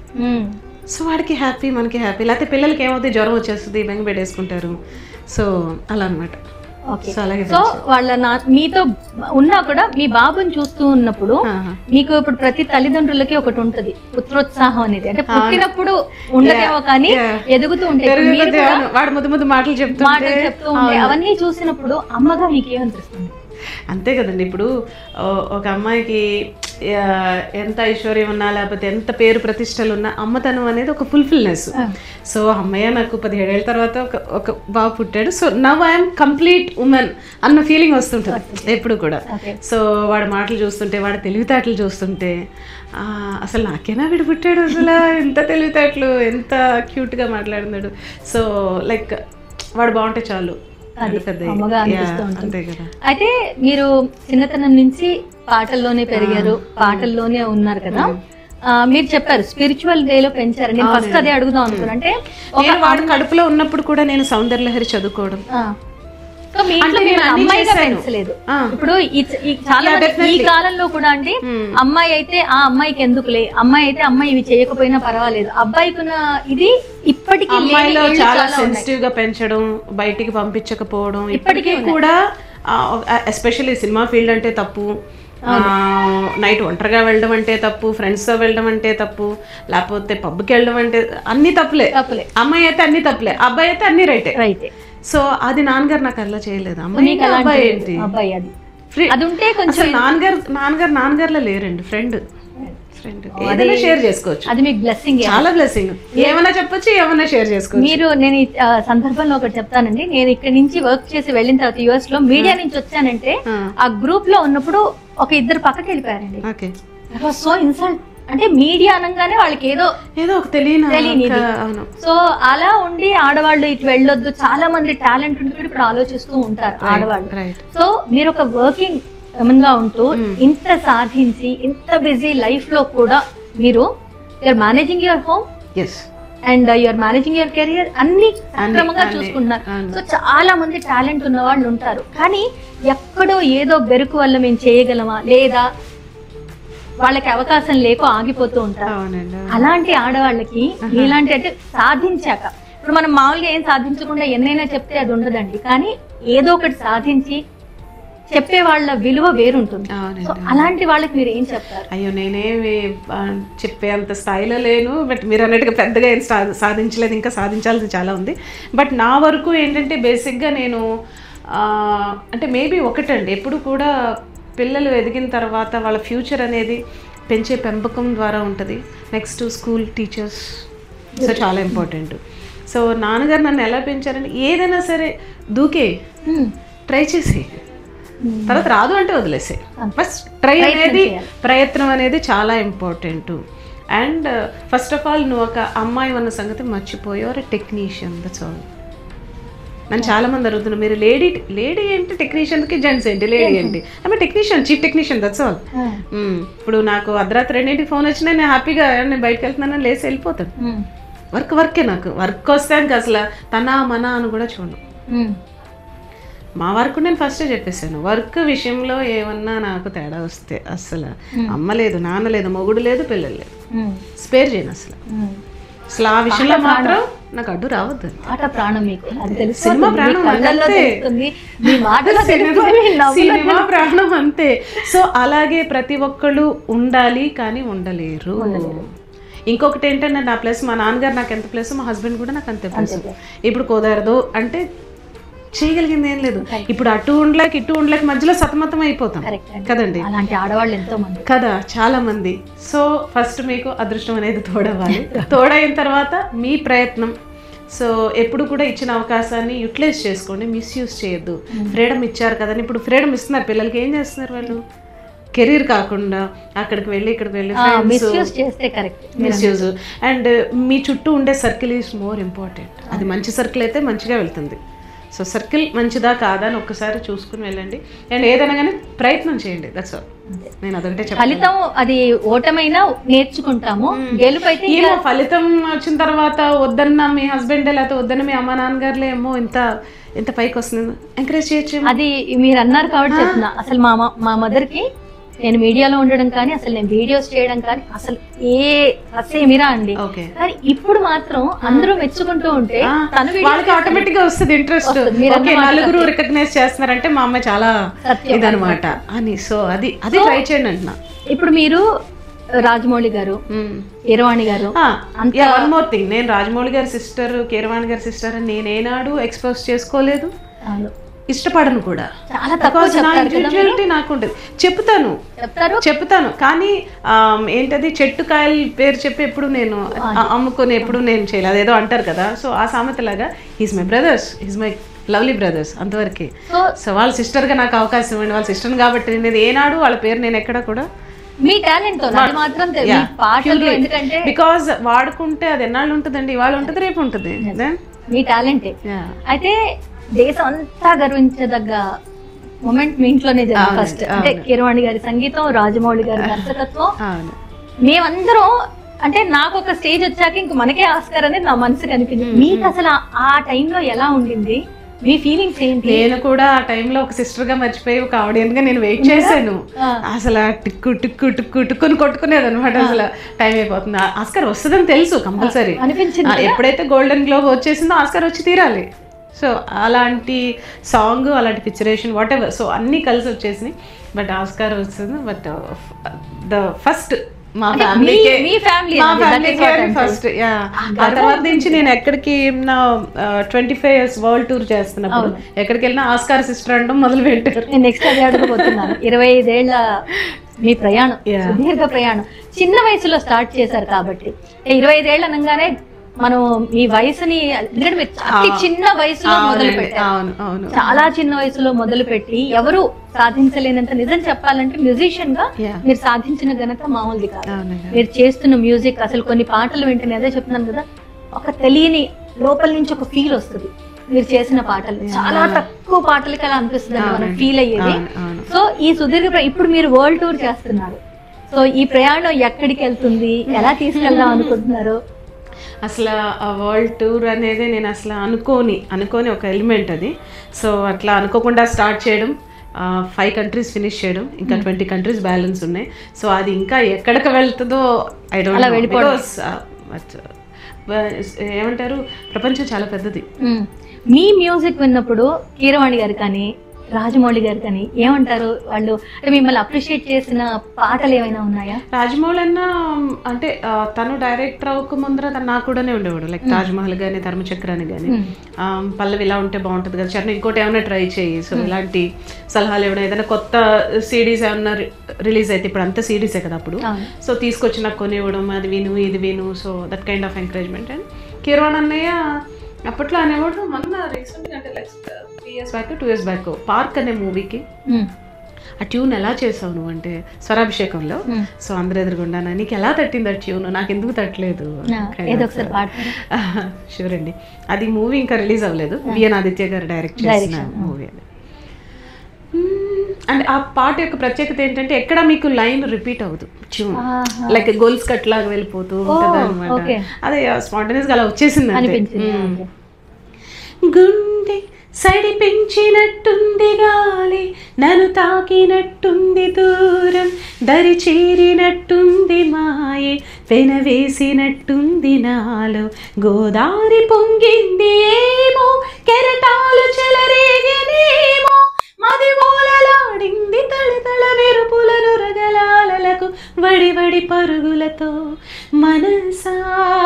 సో వాడికి హ్యాపీ మనకి హ్యాపీ లేకపోతే పిల్లలకి ఏమవుతుంది జ్వరం వచ్చేస్తుంది బెంగ పెట్టేసుకుంటారు సో అలా అనమాట ఓకే సో అలాగే సో వాళ్ళ నా మీతో ఉన్నా కూడా మీ బాబుని చూస్తూ ఉన్నప్పుడు ఆహా. మీకు ఇప్పుడు ప్రతి తల్లిదండ్రులకి ఒకటి ఉంటది పుత్రోత్సాహం అనేది అంటే పుట్టినప్పుడు ఉండదేమో కానీ Yeah. ఎదుగుతూ ఉంటాయి పెరుగు మీరు కొద్దీ అవును, వాడు ముద్దు ముద్దు మాటలు చెప్తుంటే మాటలు చెప్తూ ఉంటే అవన్నీ చూసినప్పుడు అమ్మగా మీకు ఏమనిపిస్తుంది అంతే కదండి ఇప్పుడు ఓ- ఒక అమ్మాయికి ఆ, ఎంత ఐశ్వర్యం ఉన్నా లేకపోతే ఎంత పేరు ప్రతిష్టలు ఉన్నా అమ్మతనం అనేది ఒక ఫుల్ఫిల్నెస్ సో అమ్మయ్య నాకు పదిహేడేళ్ళ తర్వాత ఒక ఒక బాబు పుట్టాడు so now I'm complete women అన్న ఫీలింగ్ వస్తుంటుంది ఎప్పుడు కూడా ఓకే సో వాడి మాటలు చూస్తుంటే వాడి తెలివితేటలు చూస్తుంటే ఆ, అసలు నాకేనా వీడు పుట్టాడు అసలు ఎంత తెలివితేటలు ఎంత క్యూట్గా మాట్లాడుతున్నాడు సో లైక్ వాడు బాగుంటే చాలు అది పెద్ద అమ్మగా Yeah, అనిపిస్తూ ఉంటుంది అంతే కదా అయితే మీరు చిన్నతనం నుంచి పాటల్లోనే పెరిగారు పాటల్లోనే ఉన్నారు కదా ఆ, మీరు చెప్పారు స్పిరిచువల్ వేలో పెంచారు నేను ఫస్ట్ అదే అడుగుదాం అనుకున్నాను అంటే నేను వాడు కడుపులో ఉన్నప్పుడు కూడా నేను సౌందర్యలహరి చదువుకోవడం ఆ, సో మీ ఇంట్లో అంటే మీరు నేను అన్ని అమ్మాయిగా చేశాను. పెంచలేదు ఆ. ఇప్పుడు ఈ ఈ చాలా మంది ఈ కాలంలో కూడా అండి అమ్మాయి అయితే ఆ అమ్మాయికి ఎందుకులే అమ్మాయి అయితే అమ్మాయి ఇవి చేయకపోయినా పర్వాలేదు అబ్బాయికి ఉన్న ఇది ఇప్పటికీ లేని అమ్మాయిలో ఏళ్ళు చాలా చాలా ఉన్నాయి. సెన్సిటివ్ గా పెంచడం బయటికి పంపించకపోవడం ఇప్పటికీ కూడా ఎస్పెషల్లీ సినిమా ఫీల్డ్ అంటే తప్పు నైట్ ఒంటరిగా వెళ్ళడం అంటే తప్పు ఫ్రెండ్స్తో వెళ్ళడం అంటే తప్పు లేకపోతే పబ్కి వెళ్ళడం అంటే అన్ని తప్పులే తప్పులే అమ్మాయి అయితే అన్ని తప్పులే అబ్బాయి అయితే అన్ని రైటే రైతే సో అది నాన్నగారు నాకు అలా చేయలేదు అమ్మాయి మీకు ఏంటి, అలాంటి అబ్బాయి ఏంటి అబ్బాయి అది Free. అది ఉంటే కొంచెం అసలు నాన్నగారు నాన్నగారు నాన్నగారులో లేరండి ఫ్రెండ్ ఫ్రెండ్ ఏదైనా షేర్ చేసుకోవచ్చు అది మీకు బ్లెస్సింగ్ చాలా బ్లెస్సింగ్ ఏమైనా చెప్పొచ్చు ఏమైనా షేర్ చేసుకోవచ్చు మీరు నేను ఈ ఆ, సందర్భంలో ఒకటి చెప్తానండి నేను ఇక్కడ నుంచి వర్క్ చేసి వెళ్ళిన తర్వాత యుఎస్ లో మీడియా నుంచి వచ్చానంటే ఆ. ఆ గ్రూప్ లో ఉన్నప్పుడు ఒక ఇద్దరు పక్కకి వెళ్ళిపోయారండి ఓకే సో ఇన్సల్ట్ అంటే మీడియా అనగానే వాళ్ళకి ఏదో ఏదో ఒక తెలియని తెలియనిది. ఒక- అవును సో అలా ఉండి ఆడవాళ్ళు ఇటు వెళ్ళొద్దు చాలా మంది టాలెంట్ ఉంటే ఇప్పుడు ఆలోచిస్తూ ఉంటారు ఆడవాళ్ళు రైట్ సో మీరు ఒక వర్కింగ్ ఉమెన్ గా ఉంటూ ఇంత సాధించి ఇంత బిజీ లైఫ్ లో కూడా మీరు you're managing your home yes and you're managing your career అన్ని సక్రమంగా అన్ని, చూసుకుంటున్నారు అవును. సో చాలా మంది టాలెంట్ ఉన్న వాళ్ళు ఉంటారు కానీ ఎక్కడో ఏదో బెరుకు వల్ల మేము చేయగలమా లేదా వాళ్ళకి అవకాశం లేక ఆగిపోతూ ఉంటారు అవునండి అలాంటి ఆడవాళ్ళకి ఇలాంటి అంటే సాధించాక ఇప్పుడు మనం మామూలుగా ఏం సాధించకుండా ఎన్నైనా చెప్తే అది ఉండదండి కానీ ఏదో ఒకటి సాధించి చెప్పే వాళ్ళ విలువ వేరుంటుంది సో అవునండి అలాంటి వాళ్ళకి మీరు ఏం చెప్తారు అయ్యో నేనేమి ఆ, చెప్పే అంత స్థాయిలో లేను బట్ మీరు అన్నట్టుగా పెద్దగా ఏం సా- సాధించలేదు ఇంకా సాధించాల్సింది చాలా ఉంది బట్ నా వరకు ఏంటంటే బేసిక్గా నేను ఆ, అంటే మేబీ ఒకటండి ఎప్పుడు కూడా పిల్లలు ఎదిగిన తర్వాత వాళ్ళ ఫ్యూచర్ అనేది పెంచే పెంపకం ద్వారా ఉంటుంది నెక్స్ట్ స్కూల్ టీచర్స్ సో చాలా ఇంపార్టెంట్ సో నాన్నగారు నన్ను ఎలా పెంచారంటే ఏదైనా సరే దూకే ట్రై చేసి తర్వాత రాదు అంటే వదిలేసే ఫస్ట్ ట్రై అనేది ప్రయత్నం అనేది చాలా important and first of all నువ్వు ఒక అమ్మాయి ఉన్న సంగతి మర్చిపోయి ఒక టెక్నీషియన్ దట్స్ ఆల్ నన్ను చాలా మంది అడుగుతున్నారు మీరు లేడీ లేడీ ఏంటి టెక్నీషియన్కి జెంట్స్ ఏంటి లేడీ ఏంటి ఆమె technician chief technician that's all ఇప్పుడు నాకు అర్ధరాత్రి రెండింటికి ఫోన్ వచ్చినా నేను హ్యాపీగా నేను బయటకు వెళ్తున్నాను లేసి వెళ్ళిపోతాను వర్క్ వర్కే నాకు వర్క్ వస్తే ఇంకా అసలు తన మన అని కూడా చూడను మా వర్క్ నేను ఫస్టే చెప్పేసాను వర్క్ విషయంలో ఏమన్నా నాకు తేడా వస్తే అసలు అమ్మ లేదు నాన్న లేదు మొగుడు లేదు పిల్లలు లేదు ఉమ్, స్పేర్ చేయను అసలు ఉమ్. అసలు ఆ విషయంలో మాత్రం నాకు అడ్డు రావద్దు మాట ప్రాణం మీకు అది తెలుసు సినిమా ప్రాణం కళ్ళల్లో అంతే. తెలుస్తుంది మీ మాటలో సినిమా తెలుస్తుంది మీ నవ్వులో సినిమా ప్రాణం అంతే సో అలాగే ప్రతి ఒక్కళ్ళు ఉండాలి కానీ ఉండలేరు ఇంకొకటి ఏంటంటే నా ప్లస్ మా నాన్నగారు నాకు ఎంత ప్లస్ మా హస్బెండ్ కూడా నాకు అంతే ప్లస్ ఇప్పుడు కుదరదు అంటే చేయగలిగింది ఏం లేదు ఇప్పుడు అటు ఉండలేక ఇటు ఉండలేక మధ్యలో సతమతం అయిపోతాం Correct అండి. కదండి అలాంటి ఆడవాళ్ళు ఎంతో మంది కదా చాలా మంది సో ఫస్ట్ మీకు అదృష్టం అనేది తోడవ్వాలి తోడైన తర్వాత మీ ప్రయత్నం సో ఎప్పుడు కూడా ఇచ్చిన అవకాశాన్ని యూటిలైజ్ చేసుకోండి మిస్యూజ్ చేయొద్దు ఫ్రీడమ్ ఇచ్చారు కదని ఇప్పుడు ఫ్రీడమ్ ఇస్తున్నారు పిల్లలకి ఏం చేస్తున్నారు వాళ్ళు కెరీర్ కాకుండా అక్కడికి వెళ్ళి ఇక్కడికి వెళ్ళి మిస్యూజ్ చేస్తే కరెక్ట్ మిస్యూజ్ అండ్ మీ చుట్టూ ఉండే సర్కిల్ ఈజ్ మోర్ ఇంపార్టెంట్ అది మంచి సర్కిల్ అయితే మంచిగా వెళ్తుంది సో సర్కిల్ మంచిదా కాదా అని ఒక్కసారి చూసుకుని వెళ్ళండి అండ్ ఏదైనా కానీ ప్రయత్నం చేయండి దట్స్ ఆల్ నేను అదొకటే చెప్పాను ఫలితం అది ఓటమైనా నేర్చుకుంటాము గెలుపు అయితే ఏమో ఫలితం వచ్చిన తర్వాత వద్దన్న మీ హస్బెండ్ లేకపోతే వద్దన్న మీ అమ్మ నాన్నగారులే ఏమో ఇంత ఇంత పైకి వస్తుంది ఎంకరేజ్ చేయొచ్చు అది మీరు అన్నారు కాబట్టి చెప్తున్నా అసలు మా మ- మా మదర్ కి నేను మీడియాలో ఉండడం కానీ అసలు నేను వీడియోస్ చేయడం కానీ అసలు ఏ అసేమిరా అండి ఓకే కానీ ఇప్పుడు మాత్రం అందరూ మెచ్చుకుంటూ ఉంటే తను video వాళ్ళకి ఆటోమేటిక్ గా వస్తుంది ఇంట్రెస్ట్ వస్తుంది. మీరు ఓకే నలుగురు రికగ్నైజ్ చేస్తున్నారంటే మా అమ్మాయి చాలా సత్యం. ఇదనమాట అని సో అది అది ట్రై చేయండి అంటున్నా ఇప్పుడు మీరు రాజమౌళి గారు ఈరవాణి గారు వన్ మోర్ థింగ్ నేను రాజమౌళి గారి సిస్టర్ కీరవాణి గారి సిస్టర్ అని నేను ఏనాడు ఎక్స్పోజ్ చేసుకోలేదు అవును. ఇష్టపడను కూడా చాలా తక్కువ Because నా చెప్తారు కదా ఇండివిజువాలిటీ నాకు ఉంటుంది చెప్తాను చెప్తారు చెప్తాను కానీ ఆమ్, ఏంటది చెట్టు కాయల పేరు చెప్పి ఎప్పుడు నేను ఆ- అమ్ముకొని ఎప్పుడు నేను చేయలేదు అదేదో అంటారు కదా సో ఆ సామెతలాగా he's my brothers he's my lovely brothers అంతవరకే సో సో వాళ్ళ సిస్టర్గా నాకు అవకాశం ఇవ్వండి వాళ్ళ సిస్టర్ కాబట్టి నేను ఏనాడు వాళ్ళ పేరు నేను ఎక్కడ కూడా మీ టాలెంట్ తో అది మాత్రం తె- మీ పాటలు ఎందుకంటే బికాజ్ వాడుకుంటే అది ఎన్నాళ్ళు ఉంటుందండి ఇవాళ ఉంటుంది రేపు ఉంటుంది Then, మీ టాలెంటే yeah. అయితే దేశం అంతా గర్వించదగ్గ మూమెంట్ మీ ఇంట్లోనే జరిగింది ఫస్ట్ అంటే కీరవాణి గారి సంగీతం రాజమౌళి గారి దర్శకత్వం అవును మేమందరం అంటే నాకు ఒక స్టేజ్ వచ్చాక ఇంక మనకే ఆస్కార్ అనేది నా మనసు కనిపించింది మీకు అసలు ఆ- ఆ టైంలో ఎలా ఉండింది మీ ఫీలింగ్స్ ఏంటి నేను కూడా ఆ టైంలో ఒక సిస్టర్ గా మర్చిపోయి ఒక ఆడియన్స్ గా నేను వెయిట్ చేశాను ఆ. అసలు ఆ టిక్కు టిక్కు టిక్కు టిక్కుని కొట్టుకునేది అనమాట అసలు టైం అయిపోతుంది ఆ- ఆస్కార్ వస్తుందని తెలుసు కంపల్సరీ అనిపించింది ఎప్పుడైతే గోల్డెన్ గ్లోబ్ వచ్చేసిందో ఆస్కార్ వచ్చి తీరాలి సో అలాంటి సాంగ్ అలాంటి పిక్చరేషన్ వాట్ ఎవర్ సో అన్నీ కలిసి వచ్చేసినాయి బట్ ఆస్కార్ వస్తుంది బట్ ద ఫస్ట్ మా అంటే ఫ్యామిలీకే మీ- మీ family మా అండి, that family is what I'm first yeah ఆ తర్వాత నుంచి నేను ఎక్కడికి నా twenty five years world tour చేస్తున్నప్పుడు ఎక్కడికి వెళ్ళినా ఆస్కార్ సిస్టర్ అనడం మొదలు పెట్టారు నేను నెక్స్ట్ అదే అడగబోతున్నాను ఇరవై ఐదేళ్ల మీ ప్రయాణం సుదీర్ఘ ప్రయాణం చిన్న వయసులో స్టార్ట్ చేశారు కాబట్టి ఇరవై ఐదేళ్ళు అనగానే మనం మీ వయసుని ఎందుకంటే మీరు అతి చిన్న వయసులో మొదలు పెట్టారు అవును అవును చాలా చిన్న వయసులో మొదలు పెట్టి ఎవరు సాధించలేనంత నిజం చెప్పాలంటే మ్యూజిషియన్ గా Yeah. మీరు సాధించిన ఘనత మామూలుది కాదు అవునండి మీరు చేస్తున్న మ్యూజిక్ అసలు కొన్ని పాటలు వింటే అదే చెప్తున్నాను కదా ఒక తెలియని లోపల నుంచి ఒక ఫీల్ వస్తుంది మీరు చేసిన పాటలు చాలా తక్కువ పాటలకి అలా అనిపిస్తుంది మనం ఫీల్ అయ్యేది అవును, అవును. సో ఈ సుదీర్ఘ ప్ర- ఇప్పుడు మీరు వరల్డ్ టూర్ చేస్తున్నారు సో ఈ ప్రయాణం ఎక్కడికి వెళ్తుంది ఎలా తీసుకెళ్దాం అనుకుంటున్నారు అసలు ఆ వరల్డ్ టూర్ అనేది నేను అసలు అనుకోని అనుకోని ఒక ఎలిమెంట్ అది సో అట్లా అనుకోకుండా స్టార్ట్ చేయడం ఫైవ్ కంట్రీస్ ఫినిష్ చేయడం ఇంకా ట్వంటీ కంట్రీస్ బ్యాలెన్స్ ఉన్నాయి సో అది ఇంకా ఎక్కడికి వెళ్తుందో ఐ అలా డోంట్ వెళ్ళిపోవడం. ఏమంటారు ప్రపంచం చాలా పెద్దది మ్మ్. మీ మ్యూజిక్ విన్నప్పుడు కీరవాణి గారు కానీ రాజమౌళి గారు కానీ ఏమంటారు వాళ్ళు అంటే మిమ్మల్ని అప్రిషియేట్ చేసిన పాటలు ఏమైనా ఉన్నాయా రాజమౌళి అన్న అంటే ఆ, తను డైరెక్టర్ అవ్వక ముందర తను నాకు కూడానే ఉండేవాడు లైక్ తాజ్మహల్ కానీ ధర్మచక్రాన్ని కానీ పల్లవి ఇలా ఉంటే బాగుంటుంది కదా చరణ్ ఇంకోటి ఏమైనా ట్రై చేయి సో ఇలాంటి సలహాలు ఇవ్వడం ఏదైనా కొత్త సిడీస్ ఏమన్నా రిలీజ్ అయితే ఇప్పుడు అంతా సిడీసే కదా అప్పుడు అవును. సో తీసుకొచ్చి నాకు కొని ఇవ్వడం అది విను ఇది విను so that kind of encouragement and Kiran అన్నయ్య అప్పట్లో అనేవాడు మొన్న రీసెంట్గా అంటే like three years back two years back park అనే మూవీకి మ్మ్. ఆ ట్యూన్ ఎలా చేసావు నువ్వు అంటే స్వరాభిషేకంలో సో అందరు ఎదురుగుండా నీకు ఎలా తట్టింది ఆ ట్యూన్ నాకు ఎందుకు తట్టలేదు ఆ, ఏదో ఒకసారి పాడతారా షూర్ అండి అది మూవీ ఇంకా రిలీజ్ అవ్వలేదు విఎన్ ఆదిత్య గారు డైరెక్ట్ చేసిన మూవీ అది అండ్ ఆ పాట యొక్క ప్రత్యేకత ఏంటంటే ఎక్కడ మీకు లైన్ రిపీట్ అవ్వదు ట్యూన్ ఆహా. లైక్ గోల్స్ కట్ లాగా వెళ్ళిపోతూ ఉంటుంది అనమాట okay. అదే స్పాంటనియస్ గా అలా వచ్చేసింది అంతే. అనిపించింది మ్మ్. ఓకే. గుండె సడి పెంచినట్టుంది గాలి నన్ను తాకినట్టుంది దూరం దరి చేరినట్టుంది మాయే పెనవేసినట్టుంది నాలో గోదారి పొంగింది ఏమో కెరటాలు చెలరేగనేమో మది మూలలాడింది తళతళ మెరుపులను రగలాలకు వడి వడి పరుగులతో మనసా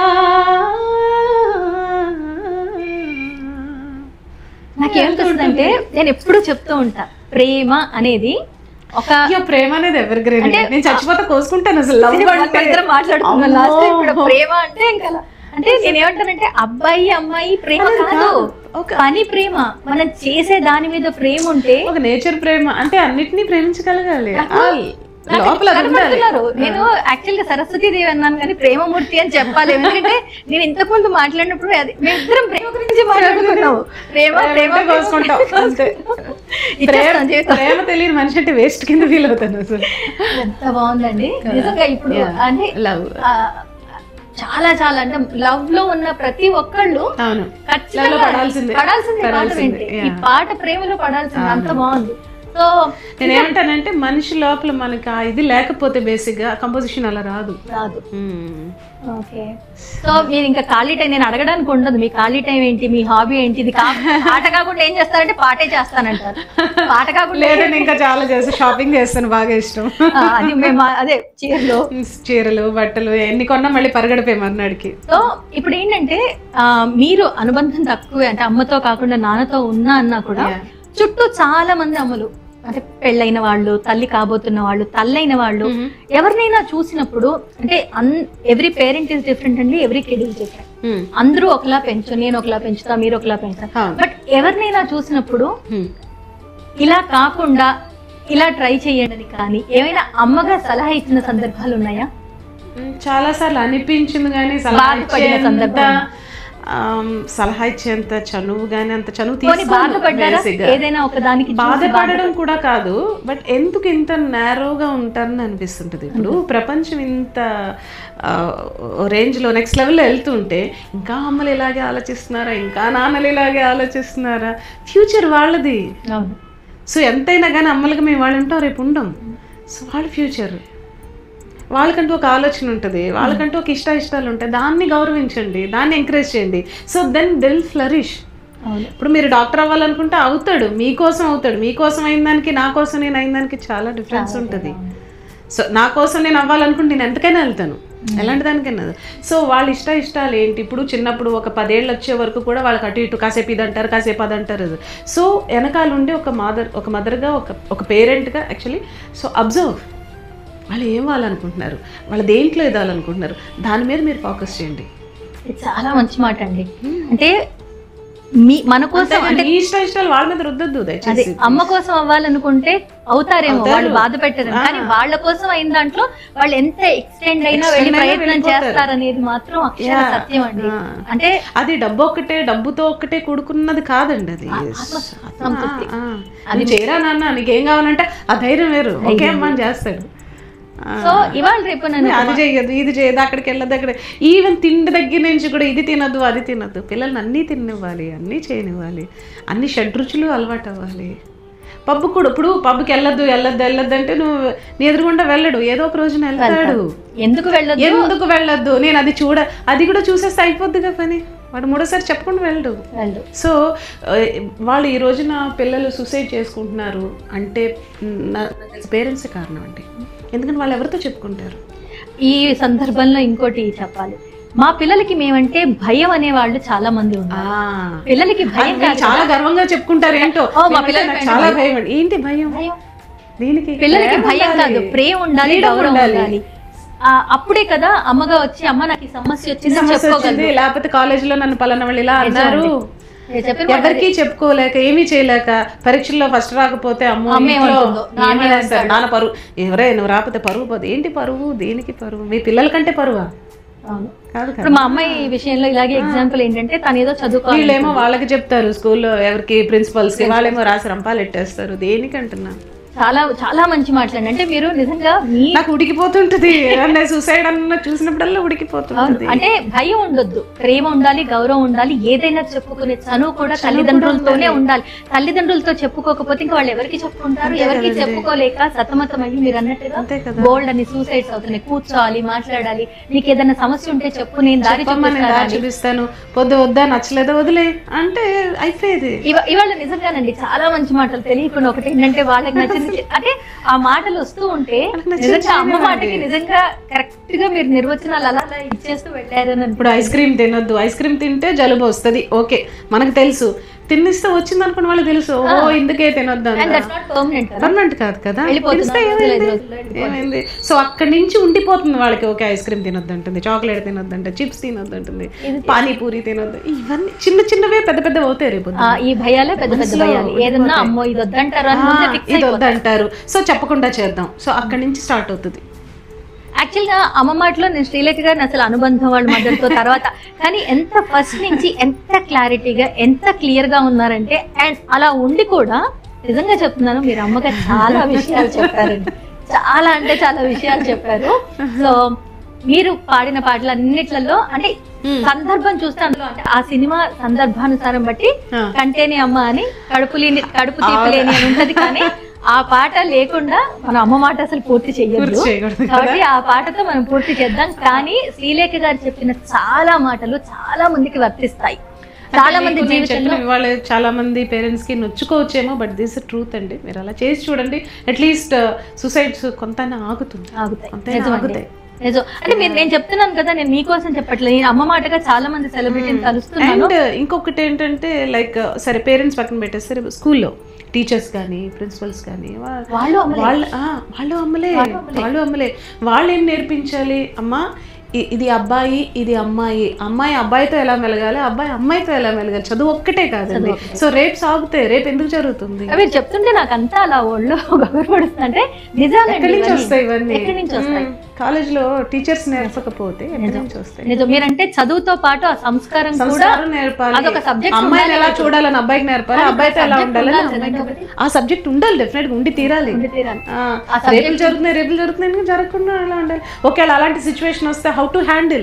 నాకేమనిపిస్తుందంటే నేను ఎప్పుడు చెప్తూ ఉంటా ప్రేమ అనేది ఒక అయ్యో ప్రేమ అనేది ఎవరి గ్రేన్ అంటే- నేను చచ్చిపోతే కోసుకుంటాను అసలు లవ్ అంటే ఇద్దరం మాట్లాడుకున్నాం లాస్ట్ అమ్మో. ఇప్పుడు ప్రేమ అంటే ఇంకా అలా. అంటే నేను ఏమంటానంటే అబ్బాయి అమ్మాయి ప్రేమ అది కాదు కాదు. ఒక- పని ప్రేమ మనం చేసే దాని మీద ప్రేమ ఉంటే ఒక నేచర్ ప్రేమ అంటే అన్నిటినీ ప్రేమించగలగాలి నాకు- ఆ నాకు లోపల అది ఉండాలి. కనపడుతున్నారు. నేను యాక్చువల్ గా సరస్వతి దేవి అన్నాను కానీ ప్రేమమూర్తి అని చెప్పాలి ఎందుకంటే నేను ఇంతకు ముందు మాట్లాడినప్పుడు అది మేమిద్దరం ప్రేమ గురించి మాట్లాడుకున్నాము ప్రేమ ప్రేమ ప్రేమ అంటే కోసుకుంటాం అంతే ప్రేమ ఇచ్చేస్తాం జీవితం. ప్రేమ తెలియని మనిషి అంటే వేస్ట్ కింద ఫీల్ అవుతాను అసలు ఎంత బాగుందండి నిజంగా ఇప్పుడు Yeah. అంటే లవ్ ఆ, చాలా చాలా అంటే లవ్ లో ఉన్న ప్రతి ఒక్కళ్ళు అవును ఖచ్చితంగా Love లో పడాల్సిందే. పడాల్సిందే ఈ పాట పడాల్సిందే, వింటే. ఈ yeah. పాట ప్రేమలో పడాల్సిందే అంత బాగుంది సో నేను ఏమంటానంటే మనిషి లోపల మనకి ఆ ఇది లేకపోతే బేసిక్ గా కంపోజిషన్ అలా రాదు రాదు మ్మ్. ఓకే సో మీరు ఇంకా ఖాళీ టైం నేను అడగడానికి ఉండదు మీ ఖాళీ టైం ఏంటి మీ హాబీ ఏంటి ఇది కా- పాట కాకుండా ఏం చేస్తారంటే పాటే చేస్తానంటారు పాట కాకుండా లేదా నేను ఇంకా చాలా చేస్తాను షాపింగ్ చేస్తాను బాగా ఇష్టం ఆ, అది మేము అదే చీరలో చీరలు బట్టలు ఎన్ని కొన్నా మళ్ళీ పరిగడిపోయి మర్నాడికి సో ఇప్పుడు ఏంటంటే ఆ, మీరు అనుబంధం తక్కువే అంటే అమ్మతో కాకుండా నాన్నతో ఉన్నా అన్నా కూడా Yeah. చుట్టూ చాలా మంది అమ్మలు అంటే పెళ్ళైన వాళ్ళు తల్లి కాబోతున్న వాళ్ళు తల్లైన వాళ్ళు Mhm. ఎవరినైనా చూసినప్పుడు అంటే and every parent is different అండి ఎవ్రీ కిడ్ ఇస్ డిఫరెంట్ మ్మ్. అందరూ ఒకలా పెంచు నేను ఒకలా పెంచుతా మీరు ఒకలా పెంచుతా అవును. బట్ ఎవరినైనా చూసినప్పుడు మ్మ్. ఇలా కాకుండా ఇలా ట్రై చేయండి అని కానీ ఏమైనా అమ్మగా సలహా ఇచ్చిన సందర్భాలు ఉన్నాయా చాలా సార్లు అనిపించింది కానీ సలహా బాధపడిన ఇచ్చేంత, సందర్భం. ఆమ్, సలహా ఇచ్చేంత చనువు కానీ అంత చనువు కొన్ని తీసుకోను బాధపడ్డారా basic గా. ఏదైనా ఒక దానికి చూసి బాధపడడం కూడా కాదు బట్ ఎందుకు ఇంత నేరోగా ఉంటారని అనిపిస్తుంటుంది ఇప్పుడు ప్రపంచం ఇంత రేంజ్లో నెక్స్ట్ లెవెల్లో వెళ్తుంటే ఇంకా అమ్మలు ఇలాగే ఆలోచిస్తున్నారా ఇంకా నాన్నలు ఇలాగే ఆలోచిస్తున్నారా ఫ్యూచర్ వాళ్ళది అవును సో ఎంతైనా కానీ అమ్మలకి మేము వాళ్ళు ఉంటాం రేపు ఉండం సో వాళ్ళ ఫ్యూచర్ వాళ్ళకంటూ ఒక ఆలోచన ఉంటుంది వాళ్ళకంటూ ఒక ఇష్ట ఇష్టాలు ఉంటాయి దాన్ని గౌరవించండి దాన్ని ఎంకరేజ్ చేయండి సో దెన్ దెల్ ఫ్లరిష్ అవును ఇప్పుడు మీరు డాక్టర్ అవ్వాలనుకుంటే అవుతాడు మీకోసం అవుతాడు మీకోసం అయిన దానికి నా కోసం నేను అయిన దానికి చాలా డిఫరెన్స్ ఉంటుంది సో నా కోసం నేను అవ్వాలనుకుంటే నేను ఎంతకైనా వెళ్తాను ఎలాంటి దానికైనా సో వాళ్ళ ఇష్ట ఇష్టాలు ఏంటి ఇప్పుడు చిన్నప్పుడు ఒక పదేళ్ళు వచ్చే వరకు కూడా వాళ్ళకి అటు ఇటు కాసేపు ఇది అంటారు కాసేపు అది అంటారు సో వెనకాల ఉండి ఒక మదర్ ఒక మదర్గా ఒక ఒక పేరెంట్గా యాక్చువల్లీ సో అబ్జర్వ్ వాళ్ళు ఏం వాళ్ళనుకుంటున్నారు వాళ్ళు దేంట్లో ఎదాలనుకుంటున్నారు దాని మీద మీరు ఫోకస్ చేయండి ఇది చాలా మంచి మాట అండి అంటే మీ మన కోసం అంటే అంతేగాని మీ ఇష్ట ఇష్టాలు వాళ్ళ మీద రుద్దద్దు అదే దయచేసి అమ్మ కోసం అవ్వాలనుకుంటే అవుతారేమో అవుతారు. వాళ్ళు బాధ పెట్టరు కానీ వాళ్ళ కోసం అయిన దాంట్లో వాళ్ళు ఎంత ఎక్స్టెండ్ అయినా Extend వెళ్ళి అయినా ప్రయత్నం వెళ్ళిపోతారు. చేస్తారనేది మాత్రం అక్షర Yeah. సత్యం అండి Ah. అంటే అది డబ్బు ఒక్కటే డబ్బుతో ఒక్కటే కూడుకున్నది కాదండి అది సంతృప్తి. ఆ, ఆ. అది చేయరా నాన్న నీకేం కావాలంటే ఆ ధైర్యం వేరు ఒకే అమ్మ అని చేస్తాడు ఆ. సో ఇవాళ రేపు నన్ను అది చెయ్యదు ఇది చేయదు అక్కడికి వెళ్ళదు అక్కడ ఈవెన్ తిండి దగ్గర నుంచి కూడా ఇది తినద్దు అది తినద్దు పిల్లల్ని అన్నీ తినివ్వాలి అన్నీ చేయనివ్వాలి అన్ని షడ్రుచులు అలవాటు అవ్వాలి పబ్బు కూడా ఇప్పుడు పబ్కి వెళ్ళొద్దు వెళ్ళొద్దు వెళ్ళొద్దు అంటే నువ్వు నీ ఎదురుగుండా వెళ్ళడు ఏదో ఒక రోజున వెళ్తాడు ఎందుకు వెళ్ళొద్దు ఎందుకు వెళ్ళొద్దు నేను అది చూడ అది కూడా చూసేస్తే అయిపోద్దిగా పని వాడు మూడోసారి చెప్పకుండా వెళ్ళడు వెళ్ళు సో ఆ, వాళ్ళు ఈ రోజున పిల్లలు సూసైడ్ చేసుకుంటున్నారు అంటే పేరెంట్స్ కారణం అండి ఎందుకంటే వాళ్ళు ఎవరితో చెప్పుకుంటారు ఈ సందర్భంలో ఇంకోటి చెప్పాలి మా పిల్లలకి మేమంటే భయం అనే వాళ్ళు చాలా మంది ఉన్నారు పిల్లలకి అది భయం వీళ్ళు కాదు చాలా గర్వంగా చెప్పుకుంటారు ఏంటో ఓ, మా మేమంటే పిల్లలకి నాకు చాలా భయం అండి ఏంటి భయం భయం. దీనికి పిల్లలకి ప్రేమ భయం ఉండాలి. కాదు ప్రేమ ఉండాలి Freedom గౌరవం ఉండాలి. ఉండాలి ఆ, అప్పుడే కదా అమ్మగా వచ్చి అమ్మ నాకు ఈ సమస్య వచ్చింది సమస్య చెప్పుకోగలరు వచ్చింది లేకపోతే కాలేజీలో నన్ను పలానా వాళ్ళు ఇలా అన్నారు నేను చెప్పిన మాట ఎవరికి చెప్పుకోలేక ఏమీ చేయలేక పరీక్షల్లో ఫస్ట్ రాకపోతే అమ్మో అమ్మ ఇంట్లో ఏమంటుందో, నాన్న ఏమని వేస్తారు? నాన్న పరువు ఎవరే నువ్వు రాకపోతే పరువు పోదు ఏంటి పరువు దేనికి పరువు మీ పిల్లల కంటే పరువా అవును. కాదు కదా ఇప్పుడు మా అమ్మాయి విషయంలో ఇలాగే ఎగ్జాంపుల్ ఏంటంటే తను ఏదో చదువుకోవాలి వీళ్ళేమో వాళ్ళకి చెప్తారు స్కూల్లో ఎవరికి ప్రిన్సిపల్స్ కి వాళ్ళేమో రాసి రంపాలు ఎట్టేస్తారు దేనికి అంటున్నా చాలా చాలా మంచి మాట్లాడండి అంటే మీరు నిజంగా మీ నాకు ఉడికిపోతుంటది ఏమన్నా సూసైడ్ అన్న చూసినప్పుడల్లా అవును. ఉడికిపోతుంటది అంటే భయం ఉండొద్దు ప్రేమ ఉండాలి గౌరవం ఉండాలి ఏదైనా చెప్పుకునే చనువు కూడా తల్లిదండ్రులతోనే ఉండాలి తల్లిదండ్రులతో చెప్పుకోకపోతే ఇంకా వాళ్ళు ఎవరికి చెప్పుకుంటారు ఎవరికి చెప్పుకోలేక సతమతం అయ్యి మీరు అన్నట్టుగా అంతే కదా బోల్డ్ అని సూసైడ్స్ అవుతున్నాయి కూర్చోవాలి మాట్లాడాలి నీకు ఏదైనా సమస్య ఉంటే చెప్పు నేను దారి చెప్పమ్మా నేను దారి చూపిస్తాను చూపిస్తాను పొద్దు వద్దా నచ్చలేదా వదిలే అంటే అయిపోయేది ఇవ- ఇవాళ నిజంగానండి చాలా మంచి మాటలు తెలియకుండా ఒకటి ఏంటంటే వాళ్ళకి నచ్చింది చే- అంటే ఆ మాటలు వస్తూ ఉంటే వాళ్ళకి నచ్చింది నిజంగా అమ్మ చేయనివ్వండి. మాటకి నిజంగా కరెక్ట్ గా మీరు నిర్వచనాలు అలా అలా ఇచ్చేస్తూ వెళ్ళారని ఇప్పుడు ఐస్ క్రీమ్ తినొద్దు ఐస్ క్రీమ్ తింటే జలుబు వస్తుంది ఓకే మనకు తెలుసు తిన్నిస్తే వచ్చింది అనుకున్న వాళ్ళకి తెలుసు ఓ ఇందుకే తినొద్దు అండ్ దట్స్ నాట్ పర్మనెంట్ కదా పర్మనెంట్ కాదు కదా వెళ్ళిపోతుంది. తినిస్తే నాలుగు రోజులు, ఐదు ఏమైంది? రోజుల్లో వెళ్ళిపోతుంది. ఏమైంది సో అక్కడి నుంచి ఉండిపోతుంది వాళ్ళకి ఓకే ఐస్ క్రీమ్ తినొద్దు అంటుంది చాక్లెట్ తినొద్దు అంటే చిప్స్ తినొద్దు అంటుంది పానీపూరి తినొద్దు ఇవన్నీ చిన్న చిన్నవే పెద్ద పెద్ద అవుతాయి రేపు ఆ, ఈ భయాలే పెద్ద పెద్ద మనసులో భయాలు ఏదన్నా అమ్మో ఇది వద్దంటారు అని ముందే ఫిక్స్ ఇది వద్దంటారు సో చెప్పకుండా చేద్దాం సో అక్కడి నుంచి స్టార్ట్ అవుతుంది యాక్చువల్ గా అమ్మ మాటలో నేను శ్రీలేఖ గారిని అసలు అనుబంధం వాళ్ళ మధ్యతో తర్వాత కానీ ఎంత ఫస్ట్ నుంచి ఎంత క్లారిటీగా ఎంత క్లియర్ గా ఉన్నారంటే అండ్ అలా ఉండి కూడా నిజంగా చెప్తున్నాను మీరు అమ్మగా చాలా విషయాలు చెప్పారండి చాలా అంటే చాలా విషయాలు చెప్పారు సో మీరు పాడిన పాటలు అన్నిట్లలో అంటే సందర్భం చూస్తే అందులో అంటే ఆ సినిమా సందర్భానుసారం బట్టి ఆ. కంటేని అమ్మ అని కడుపు లేని కడుపు తీపలేని అని ఉంటది కానీ ఆ పాట లేకుండా మన అమ్మ మాట అసలు పూర్తి చెయ్యొద్దు పూర్తి చేయకూడదు కాబట్టి ఆ పాటతో మనం పూర్తి చేద్దాం కానీ శ్రీలేఖ గారు చెప్పిన చాలా మాటలు చాలా మందికి వర్తిస్తాయి చాలా మంది మీకు నేను జీవితంలో చెప్పిన ఇవాళ చాలా మంది పేరెంట్స్ కి నొచ్చుకోవచ్చేమో బట్ దిస్ ట్రూత్ అండి మీరు అలా చేసి చూడండి అట్లీస్ట్ సూసైడ్స్ కొంత ఆగుతుంది ఆగుతాయి కొంతైనా నిజమండి. ఆగుతాయి నిజం అంటే మీరు నేను చెప్తున్నాను కదా నేను మీకోసం చెప్పట్లేదు నేను అమ్మ మాటగా చాలా మంది సెలబ్రిటీని కలుస్తున్నాను అండ్ ఇంకొకటి ఏంటంటే లైక్ సరే పేరెంట్స్ పక్కన పెట్టేస్తే స్కూల్లో టీచర్స్ కానీ ప్రిన్సిపల్స్ కానీ వా- వాళ్ళు అమ్మలే. వాళ్ళ ఆ, వాళ్ళు అమ్మలే వాళ్ళు అమ్మలే వాళ్ళు ఏం నేర్పించాలి అమ్మా ఇ- ఇది అబ్బాయి ఇది అమ్మాయి అమ్మాయి అబ్బాయితో ఎలా మెలగాలి అబ్బాయి అమ్మాయితో ఎలా మెలగాలి చదువు ఒక్కటే కాదండి సో రేపు సాగుతాయి రేపు ఎందుకు జరుగుతుంది మీరు చెప్తుంటే నాకు అంతా అలా ఒళ్ళు గబరపడుతుందంటే నిజాలండి ఎక్కడి నుంచి ఇవన్నీ. వస్తాయి ఇవన్నీ ఎక్కడి నుంచి వస్తాయి కాలేజ్ లో టీచర్స్ నేర్పకపోతే ఎక్కడి నుంచి వస్తాయి నిజం మీరంటే చదువుతో పాటు ఆ సంస్కారం కూడా సంస్కారం నేర్పాలి అదొక subject అమ్మాయిని ఎలా ఉండాలి. చూడాలని అబ్బాయికి నేర్పాలి అబ్బాయితో ఎలా subject ఉండాలని ఉండాలి అమ్మాయికి కదండి నేర్పాలి. ఆ సబ్జెక్ట్ ఉండాలి డెఫినెట్ గా ఉండి తీరాలి ఉండి తీరాలి. ఆ, ఆ subject రేపులు జరుగుతున్నాయి రేపులు జరుగుతున్నాయి అని జరగకుండా అలా ఉండాలి ఒకవేళ అలాంటి సిచ్యువేషన్ వస్తే how to handle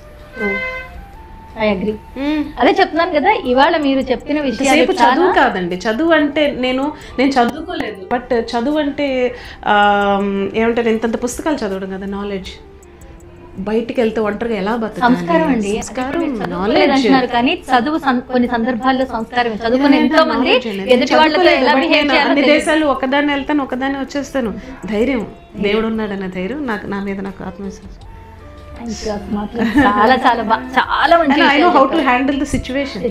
I agree అదే చెప్తున్నాను కదా ఇవాళ మీరు చెప్పిన విషయాలు సేపు చదువు కాదండి చదువు అంటే నేను నేను చదువుకోలేదు బట్ చదువు అంటే ఆమ్, ఏమంటారు ఇంతంత పుస్తకాలు చదవడం కదా నాలెడ్జ్ బయటికి వెళ్తే ఒంటరిగా ఎలా సంస్కారం బతకాలి అండి సంస్కారం చదువుకోలేదు నాలెడ్జ్ అంటున్నారు కానీ చదువు సం- కొన్ని సందర్భాల్లో సంస్కారం చదువుకుని ఎంతో మంది ఎదుటి వాళ్ళతో ఎలా బిహేవ్ చేయాలో అన్ని దేశాలు ఒకదాన్ని వెళ్తాను ఒకదాన్ని వచ్చేస్తాను ధైర్యం దేవుడు ఉన్నాడన్న ధైర్యం నాకు నా మీద నాకు ఆత్మవిశ్వాసం తెలియదు. మాత్రం చాలా చాలా బా- చాలా మంచి I know how to handle the situation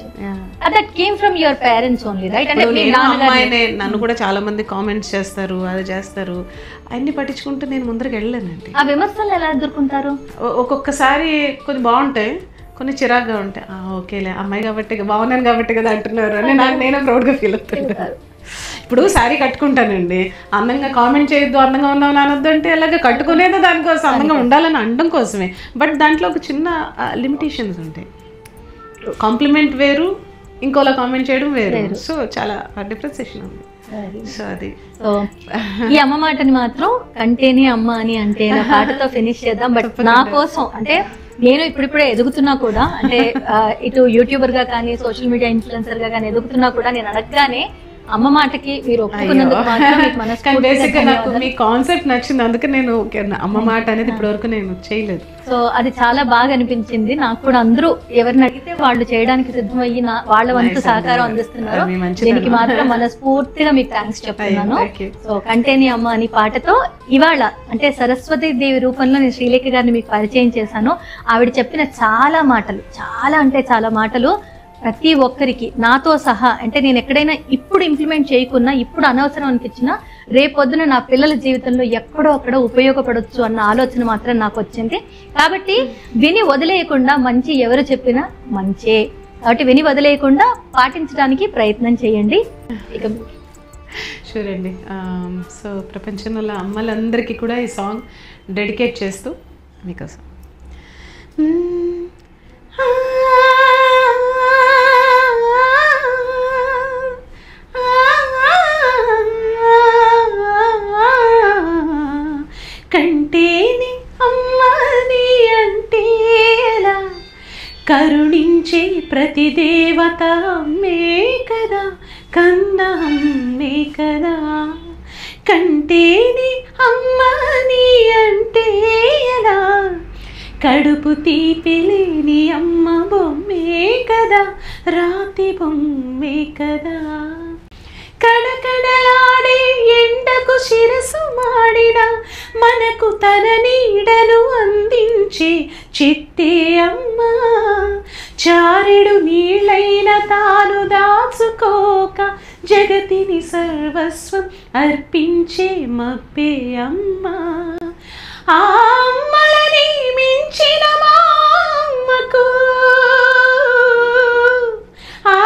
that came from your parents only right అంటే మీ నేను నాన్నగారు అమ్మాయినే నన్ను కూడా చాలా మంది కామెంట్స్ చేస్తారు అది చేస్తారు అన్ని పట్టించుకుంటూ నేను ముందరకు వెళ్ళానండి ఆ విమర్శలు ఎలా ఎదుర్కొంటారు ఒ- ఒక్కొక్కసారి కొన్ని బాగుంటాయి కొన్ని చిరాగ్గా ఉంటాయి ఆ, ఓకేలే అమ్మాయి కాబట్టి బాగున్నాను కాబట్టి కదా అంటున్నారు అని నాకు నేను ప్రౌడ్గా ఫీల్ అవుతుంటాను ఇప్పుడు శారీ కట్టుకుంటానండి అందంగా కామెంట్ చేయొద్దు అందంగా ఉన్నావు అనొద్దు అంటే అలాగే కట్టుకునేది దానికోసం అందంగా ఉండాలని అనడం కోసమే బట్ దాంట్లో ఒక చిన్న లిమిటేషన్స్ ఉంటాయి కాంప్లిమెంట్ వేరు ఇంకోలా కామెంట్ చేయడం వేరు సో చాలా డిఫరెన్సేషన్ ఉంది సో అది సో ఈ అమ్మ మాటని మాత్రం కంటేనే అమ్మ అని అంటే నా పాటతో ఫినిష్ చేద్దాం బట్ నా కోసం అంటే నేను ఇప్పుడిప్పుడే ఎదుగుతున్నా కూడా అంటే ఆ, ఇటు యూట్యూబర్ గా కానీ సోషల్ మీడియా ఇన్ఫ్లుయెన్సర్ గా కానీ ఎదుగుతున్నా కూడా నేను అడగగానే అమ్మ మాటకి మీరు ఒప్పుకున్నందుకు మాత్రం మీకు కానీ మనస్ఫూర్తిగా బేసిక్గా నాకు ధన్యవాదాలు. మీ కాన్సెప్ట్ నచ్చింది అందుకే నేను ఓకే అన్న. అమ్మ మాట అనేది ఇప్పటివరకు నేను చేయలేదు సో అది చాలా బాగా అనిపించింది నాకు కూడా అందరూ ఎవరిని అడిగితే వాళ్ళు చేయడానికి సిద్ధమయ్యి నా వాళ్ళ వంతు సహకారం అందిస్తున్నారు అది మంచిదమ్మా. దీనికి మాత్రం మనస్ఫూర్తిగా మీకు థ్యాంక్స్ చెప్తున్నాను thank you. సో కంటేని అమ్మ అని పాటతో ఇవాళ అంటే సరస్వతి దేవి రూపంలో నేను శ్రీలేఖ గారిని మీకు పరిచయం చేశాను ఆవిడ చెప్పిన చాలా మాటలు చాలా అంటే చాలా మాటలు ప్రతి ఒక్కరికి నాతో సహా అంటే నేను ఎక్కడైనా ఇప్పుడు ఇంప్లిమెంట్ చేయకున్నా ఇప్పుడు అనవసరం అనిపించినా రేపొద్దున నా పిల్లల జీవితంలో ఎక్కడో అక్కడ ఉపయోగపడొచ్చు అన్న ఆలోచన మాత్రం నాకు వచ్చింది కాబట్టి విని వదిలేయకుండా మంచి ఎవరు చెప్పినా మంచే కాబట్టి విని వదిలేయకుండా పాటించడానికి ప్రయత్నం చేయండి ఇక షూర్ అండి సో ప్రపంచంలో ఉన్న అమ్మలందరికీ కూడా ఈ సాంగ్ డెడికేట్ చేస్తూ మీకోసం ప్రతి దేవత అమ్మే కదా కన్న అమ్మే కదా కంటేని అమ్మని అంటే ఎలా కడుపు తీపిలేని అమ్మ బొమ్మే కదా రాతి బొమ్మే కదా కడకడలాడే ఎండకు శిరసు మాడిన మనకు తన నీడను అందించే చిట్టే అమ్మ చారెడు నీళ్ళైన తాను దాచుకోక జగతిని సర్వస్వం అర్పించే మబ్బే అమ్మ ఆ అమ్మలని మించిన మా అమ్మకు ఆ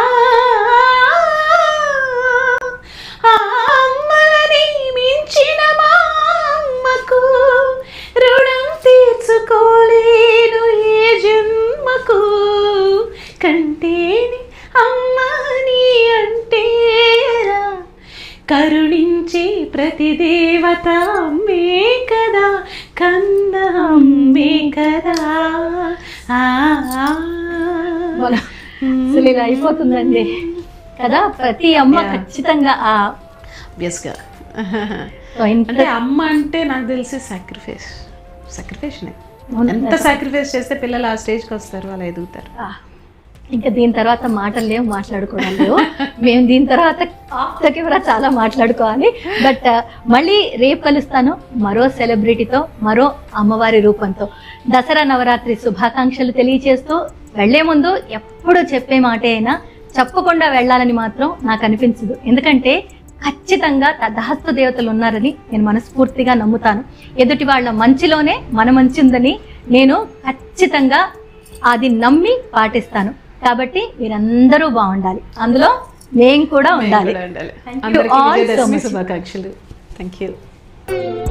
ఆ అమ్మలని మించిన మా అమ్మకు రుణం తీర్చుకోలేను ఏ జన్మకు కంటేని అమ్మని అంటే ఎలా? కరుణించే ప్రతి దేవత అమ్మే కదా కన్న అమ్మే కదా ఆ, ఆ. మన- అసలు ఇలా అయిపోతుందండి కదా ప్రతి అమ్మ Yeah. ఖచ్చితంగా ఆ Obviously. ఇంత అంటే అమ్మ అంటే నాకు తెలిసి సాక్రిఫైస్ సాక్రిఫైస్నే అవును. ఎంత సాక్రిఫైస్ చేస్తే పిల్లలు ఆ స్టేజ్కి వస్తారు వాళ్ళు ఎదుగుతారు ఆ, ఇంకా దీని తర్వాత మాటలు లేవు మాట్లాడుకోవడం లేవు మేము దీని తర్వాత ఆఫ్ ద కెమెరా చాలా మాట్లాడుకోవాలి బట్ మళ్ళీ రేపు కలుస్తాను మరో సెలబ్రిటీతో మరో అమ్మవారి రూపంతో దసరా నవరాత్రి శుభాకాంక్షలు తెలియచేస్తూ వెళ్లే ముందు ఎప్పుడు చెప్పే మాట అయినా చెప్పకుండా వెళ్ళాలని మాత్రం నాకు అనిపించదు ఎందుకంటే ఖచ్చితంగా తదాస్తు దేవతలు ఉన్నారని నేను మనస్ఫూర్తిగా నమ్ముతాను ఎదుటి వాళ్ళ మంచిలోనే మన మంచి ఉందని నేను ఖచ్చితంగా అది నమ్మి పాటిస్తాను కాబట్టి మీరందరూ బాగుండాలి అందులో మేము కూడా మేము ఉండాలి కూడా ఉండాలి Thank you అందరికీ all so విజయదశమి much. శుభాకాంక్షలు థ్యాంక్ యూ